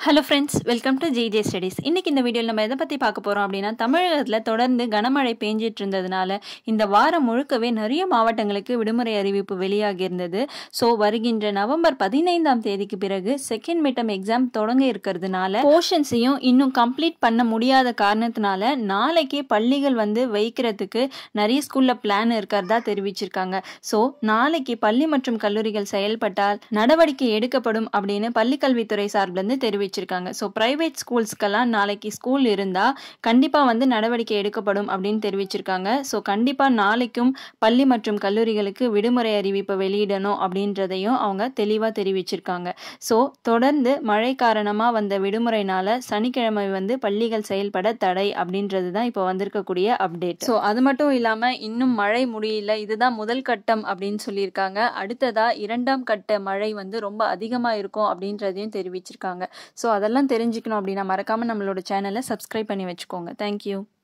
hello friends welcome to GJ studies இன்னைக்கு இந்த வீடியோவில் நம்ம எதை பற்றி பார்க்க போகிறோம் அப்படின்னா தமிழகத்தில் தொடர்ந்து கனமழை பெஞ்சிட்டு இருந்ததுனால இந்த வாரம் முழுக்கவே நிறைய மாவட்டங்களுக்கு விடுமுறை அறிவிப்பு வெளியாகி இருந்தது ஸோ வருகின்ற நவம்பர் பதினைந்தாம் தேதிக்கு பிறகு செகண்ட் மிட்டம் எக்ஸாம் தொடங்க இருக்கிறதுனால போர்ஷன்ஸையும் இன்னும் கம்ப்ளீட் பண்ண முடியாத காரணத்தினால நாளைக்கே பள்ளிகள் வந்து வைக்கிறதுக்கு நிறைய ஸ்கூலில் பிளான் இருக்கிறதா தெரிவிச்சிருக்காங்க ஸோ நாளைக்கு பள்ளி மற்றும் கல்லூரிகள் செயல்பட்டால் நடவடிக்கை எடுக்கப்படும் அப்படின்னு பள்ளிக்கல்வித்துறை சார்பிலேருந்து தெரிவிச்சிருக்காங்க ஸோ பிரைவேட் ஸ்கூல்ஸ்க்கெல்லாம் நாளைக்கு ஸ்கூல் இருந்தால் கண்டிப்பாக வந்து நடவடிக்கை எடுக்கப்படும் அப்படின்னு தெரிவிச்சிருக்காங்க ஸோ கண்டிப்பாக நாளைக்கும் பள்ளி மற்றும் கல்லூரிகளுக்கு விடுமுறை அறிவிப்பை வெளியிடணும் அப்படின்றதையும் அவங்க தெளிவாக தெரிவிச்சிருக்காங்க ஸோ தொடர்ந்து மழை காரணமாக வந்த விடுமுறைனால சனிக்கிழமை வந்து பள்ளிகள் செயல்பட தடை அப்படின்றது தான் இப்போ வந்திருக்கக்கூடிய அப்டேட் ஸோ அது மட்டும் இல்லாமல் இன்னும் மழை முடியல இதுதான் முதல் கட்டம் அப்படின்னு சொல்லியிருக்காங்க அடுத்ததா இரண்டாம் கட்ட மழை வந்து ரொம்ப அதிகமாக இருக்கும் அப்படின்றதையும் தெரிவிச்சிருக்காங்க ஸோ அதெல்லாம் தெரிஞ்சுக்கணும் அப்படின்னா மறக்காமல் நம்மளோட சேனலை சப்ஸ்கிரைப் பண்ணி வச்சுக்கோங்க தேங்க்யூ